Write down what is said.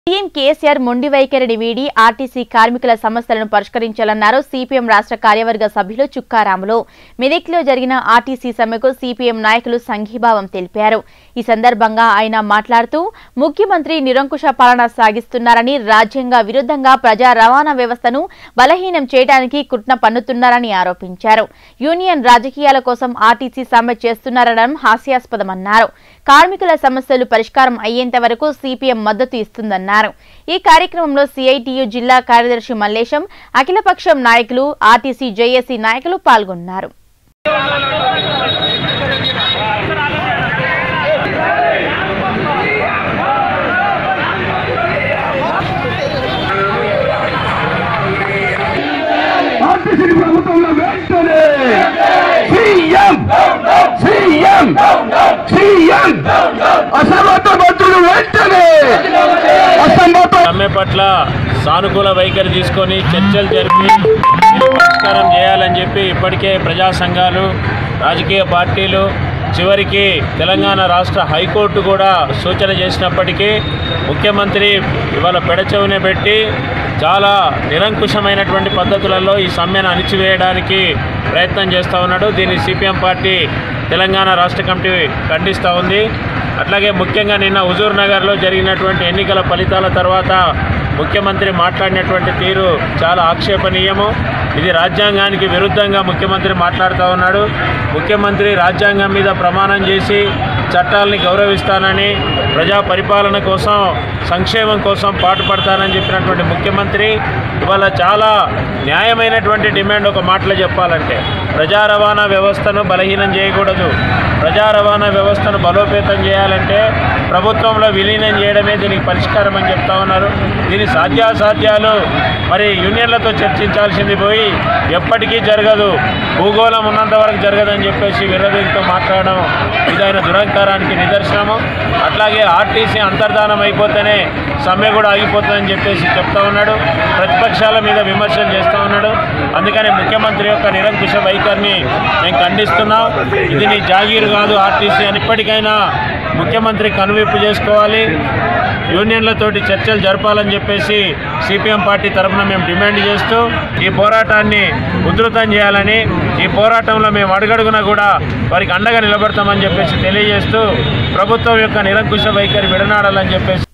CM KCR మొండి వైఖరిని వీడి ఆర్టీసీ కార్మికుల సమస్యలను పరిష్కరించాలన్నారు సిపిఎం రాష్ట్ర కార్యవర్గ సభ్యులు చుక్కారాములు మెదక్లో జరిగిన ఆర్టీసీ సమ్మెకు సిపిఎం నాయకులు సంఘీభావం తెలిపారు ఈ సందర్భంగా ఆయన మాట్లాడుతూ ముఖ్యమంత్రి నిరంకుశ పాలన సాగిస్తున్నారని రాజ్యాంగ విరుద్ధంగా ప్రజా రవాణా వ్యవస్థను బలహీనం చేయడానికి కుట్న పన్నుతున్నారని ఆరోపించారు యూనియన్ రాజకీయాల కోసం ఆర్టీసీ సమ్మె చేస్తున్నారనడం హాస్యాస్పదమన్నారు కార్మికుల సమస్యలు పరిష్కారం అయ్యేంత వరకు సిపిఎం మద్దతు ఇస్తుందన్నారు ఈ కార్యక్రమంలో సిఐటియు జిల్లా కార్యదర్శి మల్లేశం అఖిలపక్షం నాయకులు ఆర్టీసీ జేఏసీ నాయకులు పాల్గొన్నారు ఆర్టీసీ ప్రభుత్వంలో వెంటనే సీఎం సీఎం సీఎం అసమర్థ మంత్రులు వెంటనే అసమర్థ సమ్మె పట్ల సానుకూల వైఖరి తీసుకొని చర్చలు జరిపి దీన్ని పరిష్కారం చేయాలని చెప్పి ఇప్పటికే ప్రజా సంఘాలు రాజకీయ పార్టీలు చివరికి తెలంగాణ రాష్ట్ర హైకోర్టు కూడా సూచన చేసినప్పటికీ ముఖ్యమంత్రి ఇవాళ పెడచెవిన పెట్టి చాలా నిరంకుశమైనటువంటి పద్ధతులలో ఈ సమ్మెను అణిచివేయడానికి ప్రయత్నం చేస్తూ ఉన్నాడు దీన్ని సిపిఎం పార్టీ తెలంగాణ రాష్ట్ర కమిటీ ఖండిస్తూ ఉంది అట్లాగే ముఖ్యంగా నిన్న హుజూర్ నగర్లో జరిగినటువంటి ఎన్నికల ఫలితాల తర్వాత ముఖ్యమంత్రి మాట్లాడినటువంటి తీరు చాలా ఆక్షేపణీయము ఇది రాజ్యాంగానికి విరుద్ధంగా ముఖ్యమంత్రి మాట్లాడుతూ ఉన్నాడు ముఖ్యమంత్రి రాజ్యాంగం మీద ప్రమాణం చేసి చట్టాలని గౌరవిస్తానని ప్రజా పరిపాలన కోసం సంక్షేమం కోసం పాటుపడతానని చెప్పినటువంటి ముఖ్యమంత్రి ఇవాళ చాలా న్యాయమైనటువంటి డిమాండ్ ఒక మాటలో చెప్పాలంటే ప్రజా రవాణా వ్యవస్థను బలహీనం చేయకూడదు ప్రజా రవాణా వ్యవస్థను బలోపేతం చేయాలంటే ప్రభుత్వంలో విలీనం చేయడమే దీనికి పరిష్కారం అని చెప్తా ఉన్నారు దీని సాధ్యాసాధ్యాలు మరి యూనియన్లతో చర్చించాల్సింది పోయి ఎప్పటికీ జరగదు భూగోళం ఉన్నంత వరకు జరగదని చెప్పేసి విరోధులతో మాట్లాడడం ఇది ఆయన దురంకారానికి నిదర్శనము అట్లాగే ఆర్టీసీ అంతర్ధానం అయిపోతేనే సమ్మె కూడా ఆగిపోతుందని చెప్పేసి చెప్తా ఉన్నాడు ప్రతిపక్షాల మీద విమర్శలు చేస్తూ ఉన్నాడు అందుకని ముఖ్యమంత్రి యొక్క నిరంకుశ వైఖరిని మేము ఖండిస్తున్నాం ఇది నీ జాగీరు కాదు ఆర్టీసీ అని ఇప్పటికైనా ముఖ్యమంత్రి కనువిప్పు చేసుకోవాలి యూనియన్లతోటి చర్చలు జరపాలని చెప్పేసి సిపిఎం పార్టీ తరఫున మేము డిమాండ్ చేస్తూ ఈ పోరాటాన్ని ఉధృతం చేయాలని ఈ పోరాటంలో మేము అడుగడుగునా కూడా వారికి అండగా నిలబడతామని చెప్పేసి తెలియజేస్తూ ప్రభుత్వం యొక్క నిరంకుశ వైఖరి విడనాడాలని చెప్పేసి